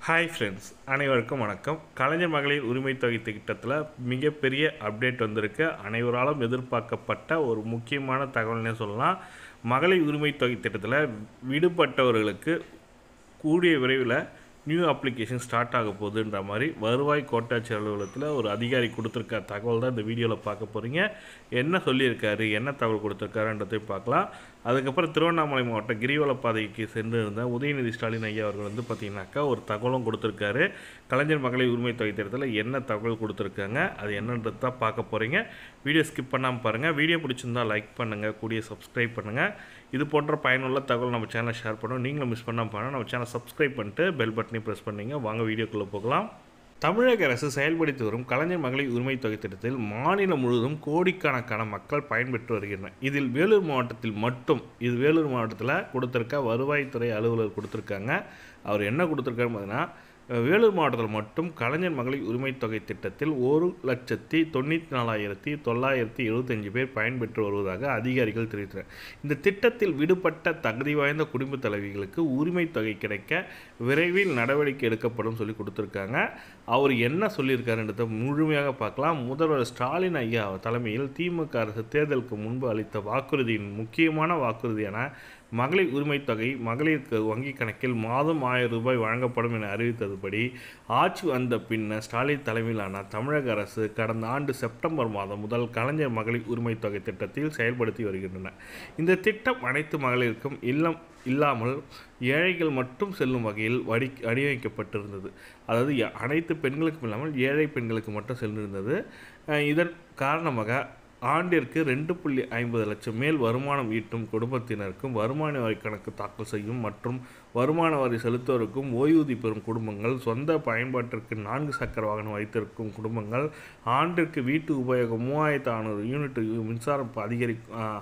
hi friends அனைவருக்கும் வணக்கம் கலைஞர் மகளிர் உரிமை தொகை திட்டத்தில் மிகப்பெரிய அப்டேட் வந்திருக்கு அனைவராலும் எதிர்பார்க்கப்பட்ட ஒரு முக்கியமான தகவல்னே சொல்லலாம் மகளிர் உரிமை தொகை திட்டத்தில் விடுபட்டவர்களுக்கு கூடிய விரைவில் நியூ அப்ளிகேஷன் ஸ்டார்ட் ஆக போகுதுன்ற மாதிரி வருவாய் கோட்டாட்சியர் அலுவலகத்தில் ஒரு அதிகாரி கொடுத்துருக்க தகவல் தான் இந்த வீடியோவில் பார்க்க போகிறீங்க என்ன சொல்லியிருக்காரு என்ன தகவல் கொடுத்துருக்காருன்றதை பார்க்கலாம் அதுக்கப்புறம் திருவண்ணாமலை மாவட்டம் கிரிவல பாதைக்கு சென்று இருந்த உதயநிதி ஸ்டாலின் ஐயா அவர்கள் வந்து பார்த்தீங்கன்னாக்கா ஒரு தகவலும் கொடுத்துருக்காரு கலைஞர் மகளிர் உரிமை தொகை திட்டத்தில் என்ன தகவல் கொடுத்துருக்காங்க அது என்னன்றது தான் பார்க்க போகிறீங்க வீடியோ ஸ்கிப் பண்ணாமல் பாருங்கள் வீடியோ பிடிச்சிருந்தா லைக் பண்ணுங்கள் கூடிய சப்ஸ்கிரைப் பண்ணுங்கள் இது போன்ற பயனுள்ள தகவல் நம்ம சேனலை ஷேர் பண்ணுவோம் நீங்களும் மிஸ் பண்ணாமல் பாருங்கள் நம்ம சேனல் சப்ஸ்கிரைப் பண்ணிட்டு பெல் பட்டனையும் ப்ரெஸ் பண்ணிங்க வாங்க வீடியோக்குள்ளே போகலாம் தமிழக அரசு செயல்படுத்தி வரும் கலைஞர் மகளிர் உரிமை தொகை திட்டத்தில் மாநிலம் முழுவதும் கோடிக்கணக்கான மக்கள் பயன்பெற்று வருகின்றனர் இதில் வேலூர் மாவட்டத்தில் மட்டும் இது வேலூர் மாவட்டத்தில் கொடுத்துருக்க வருவாய்த்துறை அலுவலர் கொடுத்துருக்காங்க அவர் என்ன கொடுத்துருக்காரு பார்த்தீங்கன்னா வேலூர் மாவட்டத்தில் மட்டும் கலைஞர் மகளிர் உரிமை தொகை திட்டத்தில் ஒரு லட்சத்தி தொண்ணூற்றி நாலாயிரத்தி தொள்ளாயிரத்தி எழுபத்தஞ்சு பேர் பயன்பெற்று வருவதாக அதிகாரிகள் தெரிவித்தனர் இந்த திட்டத்தில் விடுபட்ட தகுதி வாய்ந்த குடும்ப தலைவிகளுக்கு உரிமை தொகை கிடைக்க விரைவில் நடவடிக்கை எடுக்கப்படும் சொல்லி கொடுத்துருக்காங்க அவர் என்ன சொல்லியிருக்காருன்றதை முழுமையாக பார்க்கலாம் முதல்வர் ஸ்டாலின் ஐயா தலைமையில் திமுக அரசு தேர்தலுக்கு முன்பு அளித்த வாக்குறுதியின் முக்கியமான வாக்குறுதியான மகளிர் உரிமை தொகை மகளிருக்கு வங்கி கணக்கில் மாதம் ஆயிரம் ரூபாய் வழங்கப்படும் என அறிவித்ததுபடி ஆட்சி வந்த பின்னர் ஸ்டாலின் தலைமையிலான தமிழக அரசு கடந்த ஆண்டு செப்டம்பர் மாதம் முதல் கலைஞர் மகளிர் உரிமை தொகை திட்டத்தில் செயல்படுத்தி வருகின்றன இந்த திட்டம் அனைத்து மகளிருக்கும் இல்லம் இல்லாமல் ஏழைகள் மட்டும் செல்லும் வகையில் வடி வடிவமைக்கப்பட்டிருந்தது அதாவது அனைத்து பெண்களுக்கும் இல்லாமல் ஏழை பெண்களுக்கு மட்டும் சென்றிருந்தது இதன் காரணமாக ஆண்டிற்கு ரெண்டு புள்ளி ஐம்பது லட்சம் மேல் வருமானம் ஈட்டும் குடும்பத்தினருக்கும் வருமான வரி கணக்கு தாக்கல் செய்யும் மற்றும் வருமான வரி செலுத்துவோருக்கும் ஓய்வூதிய பெறும் குடும்பங்கள் சொந்த பயன்பாட்டிற்கு நான்கு சக்கர வாகனம் வைத்திருக்கும் குடும்பங்கள் ஆண்டிற்கு வீட்டு உபயோகம் மூவாயிரத்து நானூறு யூனிட் மின்சாரம் அதிகரி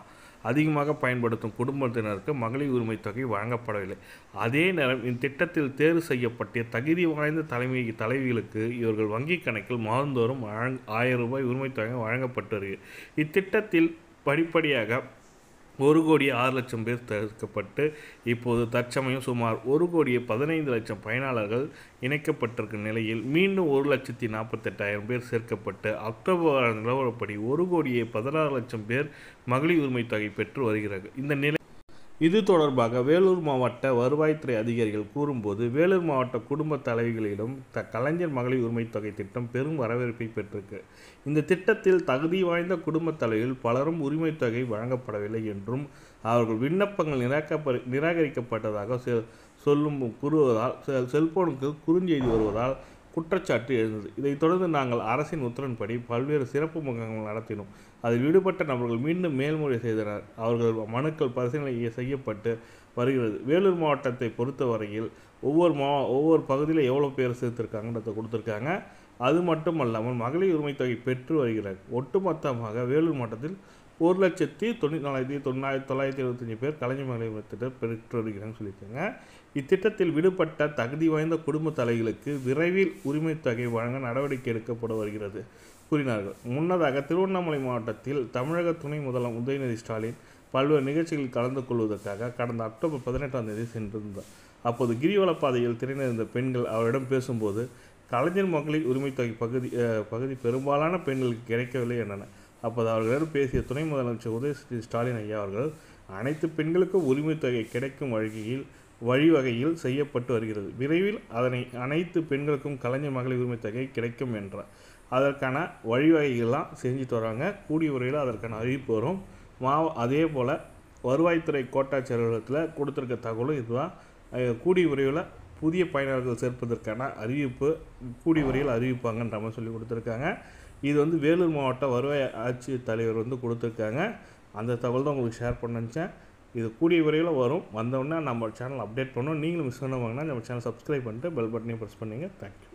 அதிகமாக பயன்படுத்தும் குடும்பத்தினருக்கு மகளிர் உரிமை தொகை வழங்கப்படவில்லை அதே நேரம் இத்திட்டத்தில் தேர்வு செய்யப்பட்ட தகுதி வாய்ந்த தலைமை தலைவிகளுக்கு இவர்கள் வங்கி கணக்கில் மாதந்தோறும் வழங் ஆயிரம் ரூபாய் உரிமை தொகை வழங்கப்பட்டு வருகிறது இத்திட்டத்தில் படிப்படியாக ஒரு கோடி ஆறு லட்சம் பேர் தடுக்கப்பட்டு இப்போது தற்சமயம் சுமார் ஒரு கோடியே பதினைந்து லட்சம் பயனாளர்கள் இணைக்கப்பட்டிருக்கும் நிலையில் மீண்டும் ஒரு லட்சத்தி நாற்பத்தெட்டாயிரம் பேர் சேர்க்கப்பட்டு அக்டோபர் நிலவரப்படி ஒரு கோடியே பதினாறு லட்சம் பேர் மகளிர் உரிமை தொகை பெற்று வருகிறார்கள் இந்த நிலை இது தொடர்பாக வேலூர் மாவட்ட வருவாய்த்துறை அதிகாரிகள் கூறும்போது வேலூர் மாவட்ட குடும்ப தலைவிகளிடம் த கலைஞர் மகளிர் உரிமை தொகை திட்டம் பெரும் வரவேற்பை பெற்றிருக்கு இந்த திட்டத்தில் தகுதி வாய்ந்த குடும்ப தலைவிகள் பலரும் உரிமை தொகை வழங்கப்படவில்லை என்றும் அவர்கள் விண்ணப்பங்கள் நிராகப்ப நிராகரிக்கப்பட்டதாக சொல்லும் கூறுவதால் செல்போனுக்கு குறுஞ்செய்தி வருவதால் குற்றச்சாட்டு எழுந்தது இதைத் தொடர்ந்து நாங்கள் அரசின் உத்தரவின்படி பல்வேறு சிறப்பு முகாம்கள் நடத்தினோம் அதில் விடுபட்ட நபர்கள் மீண்டும் மேல்முறை செய்தனர் அவர்கள் மனுக்கள் பரிசீலனை செய்யப்பட்டு வருகிறது வேலூர் மாவட்டத்தை பொறுத்தவரையில் ஒவ்வொரு மா ஒவ்வொரு பகுதியில் எவ்வளோ பேர் சேர்த்துருக்காங்கன்றத கொடுத்துருக்காங்க அது மட்டும் அல்லாமல் மகளிர் உரிமை தொகை பெற்று வருகிறார் ஒட்டுமொத்தமாக வேலூர் மாவட்டத்தில் ஒரு லட்சத்தி தொண்ணூற்றி நாலாயிரத்தி தொண்ணாயிரத்தி தொள்ளாயிரத்தி எழுபத்தஞ்சி பேர் கலைஞர் மகளிர் திட்டம் பெற்று வருகிறாங்கன்னு சொல்லியிருக்காங்க இத்திட்டத்தில் விடுபட்ட தகுதி வாய்ந்த குடும்ப தலைகளுக்கு விரைவில் உரிமை தொகை வழங்க நடவடிக்கை எடுக்கப்பட வருகிறது கூறினார்கள் முன்னதாக திருவண்ணாமலை மாவட்டத்தில் தமிழக துணை முதல்வர் உதயநிதி ஸ்டாலின் பல்வேறு நிகழ்ச்சிகளில் கலந்து கொள்வதற்காக கடந்த அக்டோபர் பதினெட்டாம் தேதி சென்றிருந்தார் அப்போது கிரிவல பாதையில் திரைநிறைந்த பெண்கள் அவரிடம் பேசும்போது கலைஞர் மகளிர் உரிமை தொகை பகுதி பகுதி பெரும்பாலான பெண்களுக்கு கிடைக்கவில்லை என்றன அப்போது அவர்களிடம் பேசிய துணை முதலமைச்சர் உதயநிதி ஸ்டாலின் ஐயா அவர்கள் அனைத்து பெண்களுக்கும் உரிமை தொகை கிடைக்கும் வழியில் வழிவகையில் செய்யப்பட்டு வருகிறது விரைவில் அதனை அனைத்து பெண்களுக்கும் கலைஞர் மகளிர் உரிமை தொகை கிடைக்கும் என்றார் அதற்கான வழிவகைகள்லாம் செஞ்சுட்டு வராங்க கூடிய முறையில் அதற்கான அறிவிப்பு வரும் மா அதே போல் வருவாய்த்துறை கோட்டாட்சி அலுவலகத்தில் கொடுத்துருக்க தகவலும் இதுதான் கூடிய விரைவில் புதிய பயனாளர்கள் சேர்ப்பதற்கான அறிவிப்பு கூடிய விரைவில் அறிவிப்பாங்கன்ற மாதிரி சொல்லி கொடுத்துருக்காங்க இது வந்து வேலூர் மாவட்ட வருவாய் ஆட்சி தலைவர் வந்து கொடுத்துருக்காங்க அந்த தகவல் தான் உங்களுக்கு ஷேர் பண்ண நினச்சேன் இது கூடிய விரைவில் வரும் வந்தோடனே நம்ம சேனல் அப்டேட் பண்ணோம் நீங்களும் மிஸ் பண்ண வாங்கினா நம்ம சேனல் சப்ஸ்கிரைப் பண்ணிட்டு பெல் பட்டனையும் ப்ரெஸ் பண்ணிங்க தேங்க்யூ